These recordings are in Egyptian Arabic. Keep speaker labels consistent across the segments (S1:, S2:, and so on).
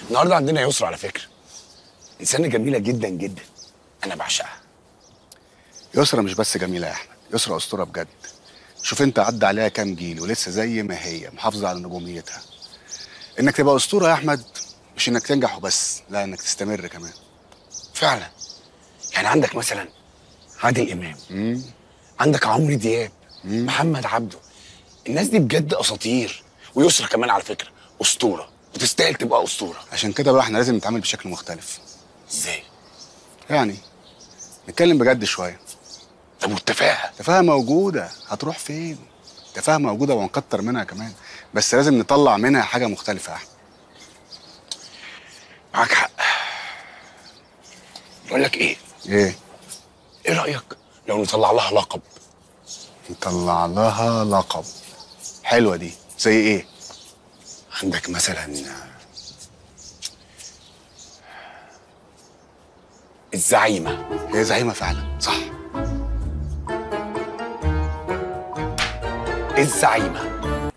S1: النهارده عندنا يسرا على فكره انسانه جميله جدا جدا انا بعشقها
S2: يسرا مش بس جميله يا احمد يسرا اسطوره بجد شوف انت عدى عليها كام جيل ولسه زي ما هي محافظه على نجوميتها انك تبقى اسطوره يا احمد مش انك تنجح وبس لا انك تستمر كمان
S1: فعلا يعني عندك مثلا عادل امام عندك عمرو دياب محمد عبده الناس دي بجد اساطير ويسرا كمان على فكره اسطوره وتستاهل تبقى اسطوره
S2: عشان كده بقى احنا لازم نتعامل بشكل مختلف
S1: ازاي
S2: يعني نتكلم بجد شويه
S1: طب والتفاهه
S2: التفاهه موجوده هتروح فين التفاهه موجوده وهنكتر منها كمان بس لازم نطلع منها حاجه مختلفه يا احمد
S1: معاك حق بقول لك ايه
S2: ايه
S1: ايه رايك لو نطلع لها لقب
S2: نطلع لها لقب حلوه دي زي ايه
S1: عندك مثلا الزعيمه
S2: هي زعيمه فعلا صح
S1: الزعيمه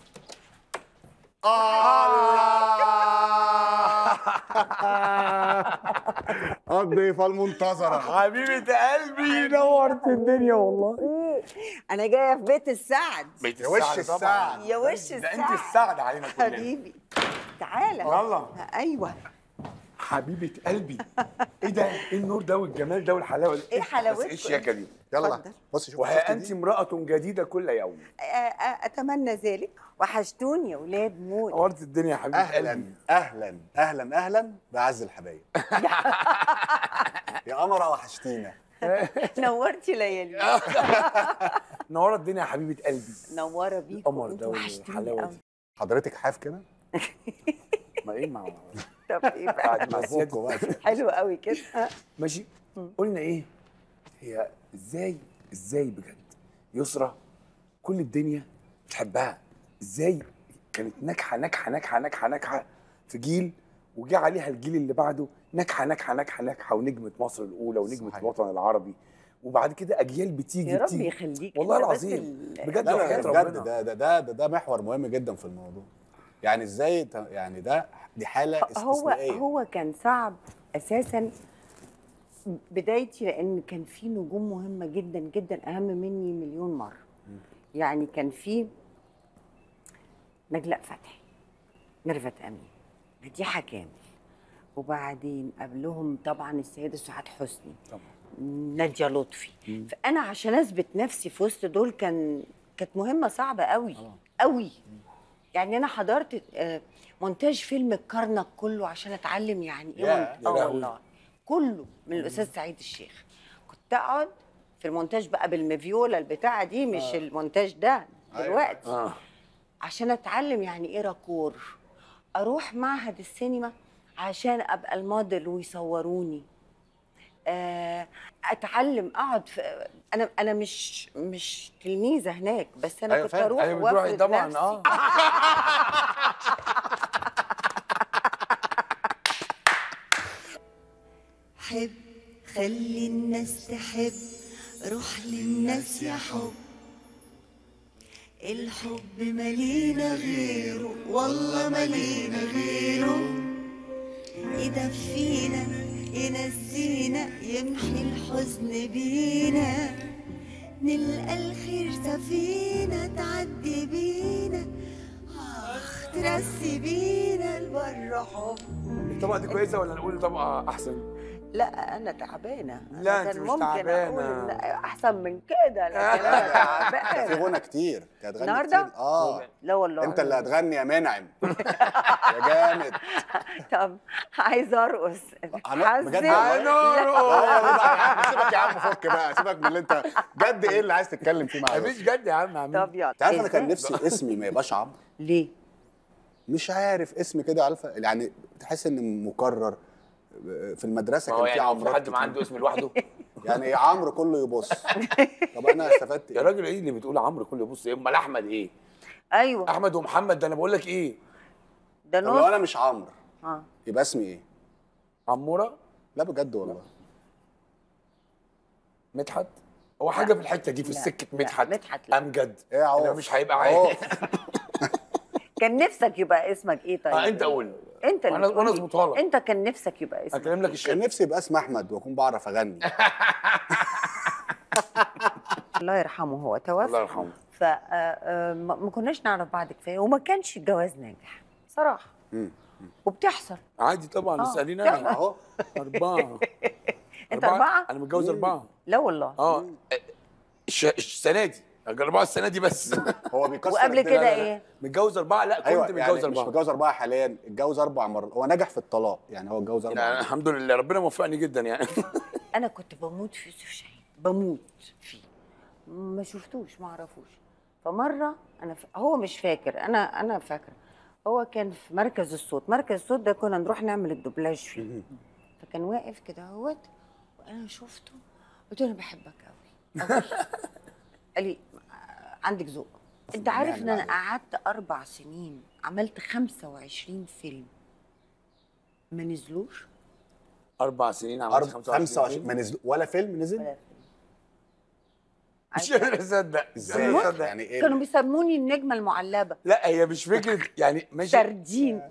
S2: الضيفه المنتظره
S1: حبيبه قلبي نورت الدنيا والله
S3: انا جايه في بيت السعد
S1: بيت
S2: يا وش
S1: السعد طبعاً.
S2: السعد.
S3: يا وش
S1: ده
S3: السعد
S1: انت السعد علينا كلنا
S3: حبيبي تعالى
S1: يلا.
S3: ايوه
S1: حبيبه قلبي ايه ده ايه النور ده والجمال ده والحلاوه دي
S3: إيه حلاوتكم؟
S1: بس ايه الشياكه دي
S2: يلا
S3: اتفضل.
S2: بص شوف
S1: وهي
S2: شفت
S1: انت
S2: دي؟
S1: امراه جديده كل يوم
S3: آه، آه، اتمنى ذلك وحشتوني يا ولاد موت
S1: نورت الدنيا يا حبيبه
S2: اهلا
S1: قلبي
S2: اهلا اهلا اهلا بعز الحبايب يا قمره وحشتينا
S3: نورتي ليالي
S1: نورت الدنيا يا حبيبه قلبي
S3: منوره بيكم
S1: القمر
S3: انتوا
S1: ده
S3: وحشتوني
S1: والحلاوه
S3: قوي
S1: دي
S2: حضرتك حاف كده
S1: ما ايه مع
S3: طب ايه بقى
S1: بعد ما سيادتك
S2: بقى.
S3: حلو قوي كده ها؟
S1: ماشي قلنا ايه هي ازاي ازاي بجد يسرا كل الدنيا بتحبها ازاي كانت ناجحه ناجحه ناجحه ناجحه ناجحه في جيل وجه عليها الجيل اللي بعده ناجحه ناجحه ناجحه ناجحه ونجمه مصر الاولى ونجمه
S2: صحيح.
S1: الوطن العربي وبعد كده اجيال بتيجي
S3: يا رب
S1: بتيجي
S3: يخليك
S1: والله
S3: أنت بس
S1: العظيم
S3: ال-
S1: بجد
S2: لا لا
S1: وحياة
S2: بجد
S1: ربنا
S2: ده ده ده ده, ده محور مهم جدا في الموضوع يعني ازاي ت- يعني ده دي حاله
S3: هو
S2: استثنائيه
S3: هو كان صعب اساسا بدايتي لان كان في نجوم مهمه جدا جدا اهم مني مليون مره يعني كان في نجلاء فتحي ميرفت امين مديحه كامل وبعدين قبلهم طبعا السيده سعاد حسني
S1: طبعا
S3: ناديه لطفي فانا عشان اثبت نفسي في وسط دول كان كانت مهمه صعبه قوي قوي يعني انا حضرت آه، مونتاج فيلم الكرنك كله عشان اتعلم يعني ايه
S2: يا-
S3: مونت-
S1: يا
S3: اه
S1: لهوي.
S3: والله كله من الاستاذ سعيد الشيخ كنت اقعد في المونتاج بقى بالمفيولا البتاعه دي مش
S2: آه.
S3: المونتاج ده
S2: أيوة.
S3: دلوقتي
S1: اه
S3: عشان اتعلم يعني ايه راكور اروح معهد السينما عشان ابقى الموديل ويصوروني آه، اتعلم اقعد في انا انا مش مش تلميذه هناك بس انا
S2: أيوة
S3: كنت
S2: فاهم.
S3: اروح
S1: ايوه بتروحي
S3: وافرض
S1: طبعا
S3: نفسي.
S1: اه
S4: حب خلي الناس تحب روح للناس يا حب الحب ملينا غيره والله ملينا غيره يدفينا ينسينا يمحي الحزن بينا نلقى الخير سفينة تعدي بينا آخ ترسي بينا البر حب
S1: الطبقه دي كويسه ولا نقول طبقه احسن
S3: لا انا تعبانه أنا
S1: لا، أنت
S3: كان
S1: مش
S3: ممكن
S1: تعبانة.
S3: اقول إن احسن من كده لكن انا
S2: في
S3: تعبانه
S2: غنى كتير انت هتغني
S3: النهاردة؟
S2: كتير. اه
S3: لا والله
S2: انت اللي هتغني يا منعم يا جامد
S3: طب عايزه ارقص
S2: هن- بجد
S3: حزن.
S2: والله؟
S3: لا.
S2: لا، لا، لا، سيبك يا عم فك بقى سيبك من اللي انت جد ايه اللي عايز تتكلم فيه معايا
S1: مفيش جد يا عم عم
S3: طب يلا
S2: انت عارف انا كان
S3: إزاي؟
S2: نفسي اسمي ما يبقاش عمرو
S3: ليه؟
S2: مش عارف اسم كده عارفه يعني تحس ان مكرر في المدرسه
S1: ما هو
S2: كان في
S1: يعني في
S2: عمرو
S1: حد ما عنده اسم لوحده
S2: يعني ايه عمرو كله يبص طب انا استفدت
S1: يا
S2: ايه
S1: راجل ايه اللي بتقول عمرو كله بص ايه امال احمد ايه
S3: ايوه
S1: احمد ومحمد ده انا بقول لك ايه
S3: ده
S2: طب لو انا
S3: نص
S2: مش عمرو
S3: اه
S2: يبقى اسمي ايه
S1: عموره
S2: لا بجد والله
S1: مدحت هو حاجه في الحته دي في
S3: لا،
S1: السكه
S3: لا،
S1: مدحت
S3: مدحت لا.
S1: امجد
S2: ايه يا عوف
S1: انا مش هيبقى
S2: عوف.
S1: عادي
S3: كان نفسك يبقى اسمك ايه طيب؟
S1: اه انت قول
S3: انت اللي
S1: وانا
S3: تقول
S1: وانا
S3: لي.
S1: اظبطها لك
S3: انت كان نفسك يبقى اسمك
S1: اكلم لك
S2: كان
S1: الشيخ
S2: نفسي يبقى اسمي احمد واكون بعرف اغني
S3: الله يرحمه هو توفى
S1: الله يرحمه
S3: ف آه، آه، ما ما كناش نعرف بعض كفايه وما كانش الجواز ناجح صراحه
S2: مم.
S3: وبتحصل
S1: عادي طبعا
S3: آه.
S1: اساليني
S3: لا.
S1: انا
S2: اهو
S1: اربعه
S3: انت اربعه
S1: انا متجوز اربعه
S3: لا والله
S1: اه الش- السنه دي اربعه السنه دي بس
S2: هو بيكسر
S3: وقبل
S2: الدنيا.
S3: كده ايه
S1: متجوز اربعه لا كنت
S2: ايوه
S1: متجوز
S2: يعني مش
S1: اربعه
S2: متجوز اربعه حاليا اتجوز اربع مرات هو نجح في الطلاق يعني هو اتجوز اربع
S1: يعني
S2: مرات.
S1: الحمد لله ربنا موفقني جدا يعني
S3: انا كنت بموت في يوسف شاهين بموت فيه ما شفتوش ما اعرفوش فمره انا ف... هو مش فاكر انا انا فاكره هو كان في مركز الصوت مركز الصوت ده كنا نروح نعمل الدوبلاج فيه فكان واقف كده اهوت وانا شفته قلت له انا بحبك قوي قوي قال لي عندك ذوق انت عارف ان انا قعدت اربع سنين عملت 25 فيلم ما نزلوش
S1: اربع سنين عملت
S2: أربع
S1: 25
S2: 25 ما نزل ولا فيلم نزل
S3: ولا فيلم
S1: مش قادر اصدق
S2: ازاي
S1: مش قادر أصدق.
S2: يعني ايه
S3: كانوا بيسموني النجمه المعلبه
S1: لا هي مش فكره يعني ماشي
S3: سردين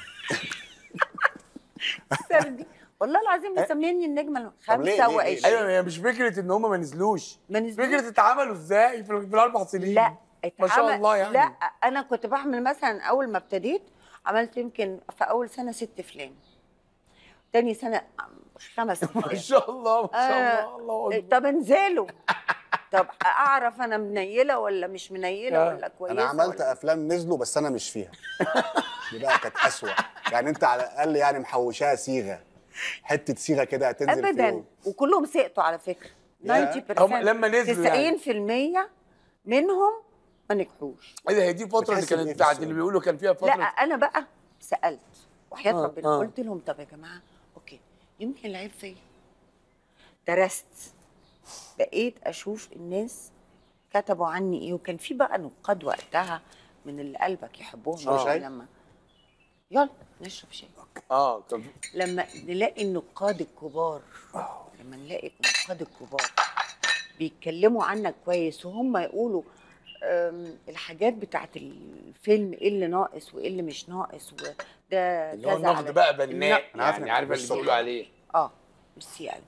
S3: سردين والله العظيم مسميني النجمه الم-
S2: طب ليه- ليه- ليه؟
S3: 25
S1: ايوه هي مش فكره ان هم ما نزلوش
S3: ما نزلوش.
S1: فكره اتعملوا ازاي في, في الاربع سنين
S3: لا
S1: ما شاء
S3: اتعمل-
S1: الله يعني
S3: لا انا كنت بعمل مثلا اول ما ابتديت عملت يمكن في اول سنه ست افلام تاني سنه خمس
S1: ما
S3: افلام
S1: شاء الله ما شاء
S3: آه.
S1: الله الله أكبر.
S3: طب انزلوا طب اعرف انا منيله ولا مش منيله
S1: آه.
S3: ولا كويسه
S2: انا عملت
S3: ولا-
S2: افلام نزلوا بس انا مش فيها دي بقى كانت اسوأ يعني انت على الاقل يعني محوشاها صيغه حته صيغه كده هتنزل في
S3: ابدا
S2: يوم.
S3: وكلهم سقطوا على فكره
S2: يا.
S3: 90%
S1: هم لما نزلوا يعني.
S3: 90% منهم ما نجحوش
S1: ايه ده هي دي الفتره اللي
S2: بتحس بإيه
S1: كانت
S2: في
S1: بتاعت
S2: السؤال؟
S1: اللي بيقولوا كان فيها فتره
S3: لا انا بقى سالت وحياه
S1: آه،
S3: ربنا
S1: آه.
S3: قلت لهم طب يا جماعه اوكي يمكن العيب فيا درست بقيت اشوف الناس كتبوا عني ايه وكان في بقى نقاد وقتها من اللي قلبك يحبهم
S2: شرب
S3: يعني
S2: شاي؟
S3: لما يلا نشرب شاي
S1: اه كان في-
S3: لما نلاقي النقاد الكبار لما نلاقي النقاد الكبار بيتكلموا عنك كويس وهم يقولوا أم، الحاجات بتاعت الفيلم ايه اللي ناقص وايه اللي مش ناقص وده
S1: اللي هو
S3: كذا
S1: النقد
S3: على-
S1: بقى بناء
S2: أنا عارف
S1: يعني
S2: إنك
S1: عارفه اللي
S2: بالصبح.
S1: بيقولوا عليه
S3: اه ميرسي يا قلبي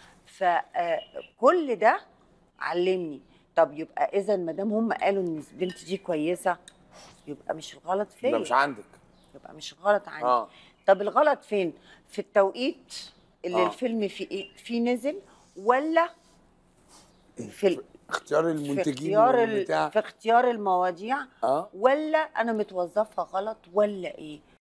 S3: فكل ده علمني طب يبقى اذا ما دام هم قالوا ان البنت دي كويسه يبقى مش الغلط فيا
S1: ده مش عندك
S3: يبقى مش الغلط عندي
S1: اه
S3: طب الغلط فين؟ في التوقيت اللي
S1: آه.
S3: آه. الفيلم فيه إيه؟ فيه نزل ولا في ال-
S1: اختيار
S3: في
S1: المنتجين
S3: اختيار ال-
S1: والبتاع
S3: في اختيار المواضيع
S1: اه
S3: ولا انا متوظفه غلط ولا ايه؟